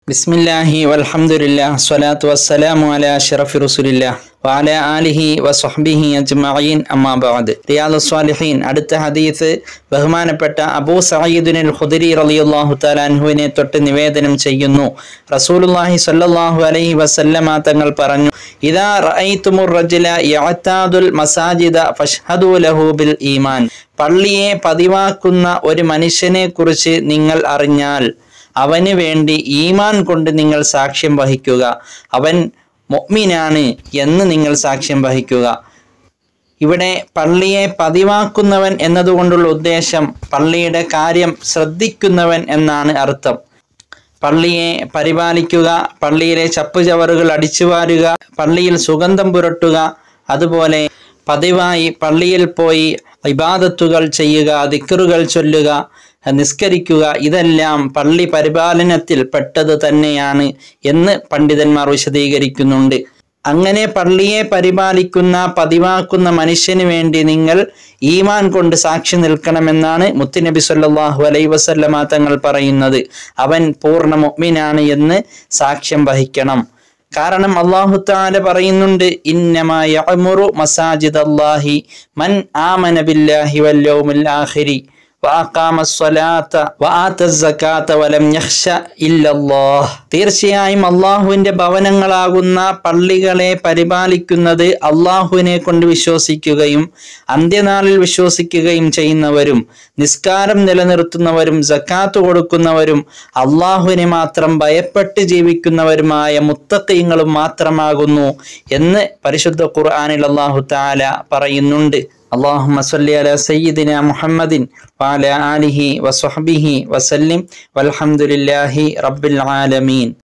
ബിസ്മില്ലാഹി വൽഹംദുലില്ലാ സ്വലാത്തു വസ്സലാമു അലാ അഷ്റഫി റസൂലില്ലാ വഅല ആലിഹി വസ്വഹ്ബിഹി അജ്മഈൻ അമ്മാ ബഅദ് റിയാദുസ് സ്വാലിഹീൻ അടുത്ത ഹദീസ് ബഹുമാനപ്പെട്ട അബൂ സഈദുൽ ഖുദരി റളിയല്ലാഹു തആല അൻഹുവിനെ തൊട്ട് നിവേദനം ചെയ്യുന്നു റസൂലുള്ളാഹി സ്വല്ലല്ലാഹു അലൈഹി വസല്ലമ തങ്ങൾ പറഞ്ഞു ഇദാ റഅയ്തുമുർ റജുല യഅതാദുൽ മസാജിദ ഫഷ്ഹദു ലഹു ബിൽ ഈമാൻ പള്ളിയെ പതിവാക്കുന്ന ഒരു മനുഷ്യനെ കുറിച്ച് നിങ്ങൾ അറിഞ്ഞാൽ അവന് വേണ്ടി ഈമാൻ കൊണ്ട് നിങ്ങൾ സാക്ഷ്യം വഹിക്കുക അവൻ മൊഗ്മിനാണ് എന്ന് നിങ്ങൾ സാക്ഷ്യം വഹിക്കുക ഇവിടെ പള്ളിയെ പതിവാക്കുന്നവൻ എന്നതുകൊണ്ടുള്ള ഉദ്ദേശം പള്ളിയുടെ കാര്യം ശ്രദ്ധിക്കുന്നവൻ എന്നാണ് അർത്ഥം പള്ളിയെ പരിപാലിക്കുക പള്ളിയിലെ ചപ്പുചവറുകൾ അടിച്ചു വാരുക പള്ളിയിൽ സുഗന്ധം പുരട്ടുക അതുപോലെ പതിവായി പള്ളിയിൽ പോയി ഇബാദത്തുകൾ ചെയ്യുക ദിക്കറുകൾ ചൊല്ലുക നിസ്കരിക്കുക ഇതെല്ലാം പള്ളി പരിപാലനത്തിൽ പെട്ടത് തന്നെയാണ് എന്ന് പണ്ഡിതന്മാർ വിശദീകരിക്കുന്നുണ്ട് അങ്ങനെ പള്ളിയെ പരിപാലിക്കുന്ന പതിവാക്കുന്ന മനുഷ്യന് വേണ്ടി നിങ്ങൾ ഈമാൻ കൊണ്ട് സാക്ഷി നിൽക്കണമെന്നാണ് മുത്തുനബി സല്ലല്ലാഹു അലൈഹി വസല്ലമ തങ്ങൾ പറയുന്നത് അവൻ പൂർണ്ണ മുഅ്മിനാണ് എന്ന് സാക്ഷ്യം വഹിക്കണം കാരണം അള്ളാഹു താല പറയുന്നുണ്ട് ഇന്നമാ യഅ്മുറു മസാജിദല്ലാഹി മൻ ആമന ബില്ലാഹി വൽ യൗമിൽ ആഖിരി وأقام الصلاة وآتى الزكاة ولم يخش إلا الله തീർച്ചയായും അള്ളാഹുവിന്റെ ഭവനങ്ങളാകുന്ന പള്ളികളെ പരിപാലിക്കുന്നത് അള്ളാഹുവിനെ കൊണ്ട് വിശ്വസിക്കുകയും അന്ത്യനാളിൽ വിശ്വസിക്കുകയും ചെയ്യുന്നവരും നിസ്കാരം നിലനിർത്തുന്നവരും ജക്കാത്ത് കൊടുക്കുന്നവരും അള്ളാഹുവിനെ മാത്രം ഭയപ്പെട്ട് ജീവിക്കുന്നവരുമായ മുത്തക്കീങ്ങളും മാത്രമാകുന്നു എന്ന് പരിശുദ്ധ ഖുർആാനിൽ അള്ളാഹു താല പറയുന്നുണ്ട് اللهم صل على سيدنا محمد وعلى آله وصحبه وسلم والحمد لله رب العالمين